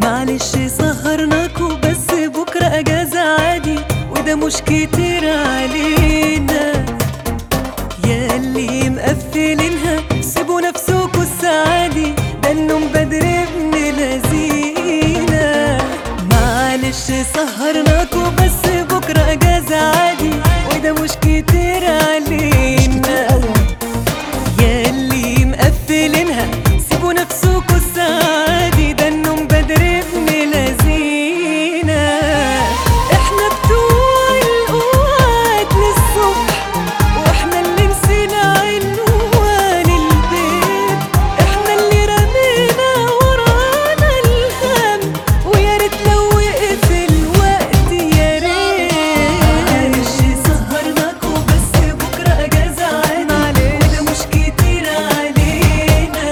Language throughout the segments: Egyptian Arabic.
معلش سهرناكوا بس بكرة اجازة عادي وده مش كتير علينا يا اللي مقفلينها سيبوا نفسكوا السعادي ده النوم بدري ابن لذينة معلش سهرناكوا بس بكرة اجازة عادي وده مش كتير علينا يا اللي مقفلينها سيبوا نفسكوا السعادي ده النوم بدري ابن لذينة احنا بتوع القعاد للصبح واحنا اللي نسينا عنوان البيت احنا اللي رمينا ورانا الهم ويا ريت لو وقف الوقت يا ريت معلش سهرناكوا بس بكره اجازه عادي وده مش كتير علينا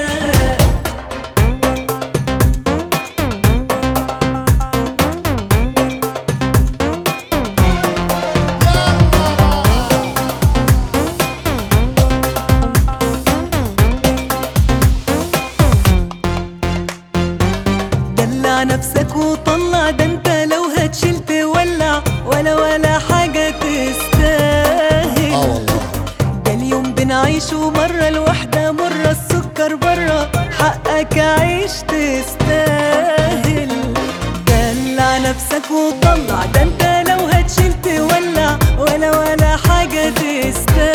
دلع نفسك وطلع ده انت لو هتشيل تولع ولا ولا حاجة تستاهل اه والله ده اليوم بنعيشه مرة الوحدة مرة السكر برا حقك عيش تستاهل دلع نفسك وطلع ده انت لو هتشيل تولع ولا ولا حاجة تستاهل